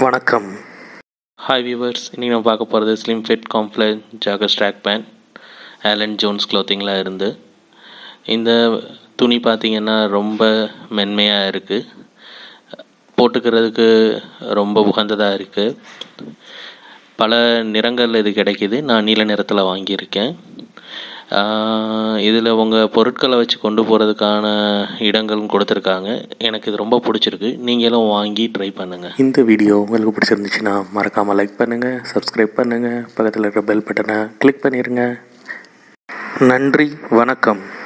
வணக்கம் hi viewers இன்றைக்கி நம்ம பார்க்க போகிறது ஸ்லிம் ஃபிட் காம்ப்ளன் jogger track pant Allen Jones க்ளோத்திங்கில் இருந்து இந்த துணி பார்த்திங்கன்னா ரொம்ப மென்மையாக இருக்குது போட்டுக்கிறதுக்கு ரொம்ப உகந்ததாக இருக்குது பல நிறங்கள் இது கிடைக்கிது நான் நீல நிறத்தில் வாங்கியிருக்கேன் இதில் உங்கள் பொருட்களை வச்சு கொண்டு போகிறதுக்கான இடங்களும் கொடுத்துருக்காங்க எனக்கு இது ரொம்ப பிடிச்சிருக்கு நீங்களும் வாங்கி ட்ரை பண்ணுங்கள் இந்த வீடியோ உங்களுக்கு பிடிச்சிருந்துச்சுன்னா மறக்காமல் லைக் பண்ணுங்கள் சப்ஸ்கிரைப் பண்ணுங்கள் பக்கத்தில் இருக்கிற பெல் பட்டனை கிளிக் பண்ணிடுங்க நன்றி வணக்கம்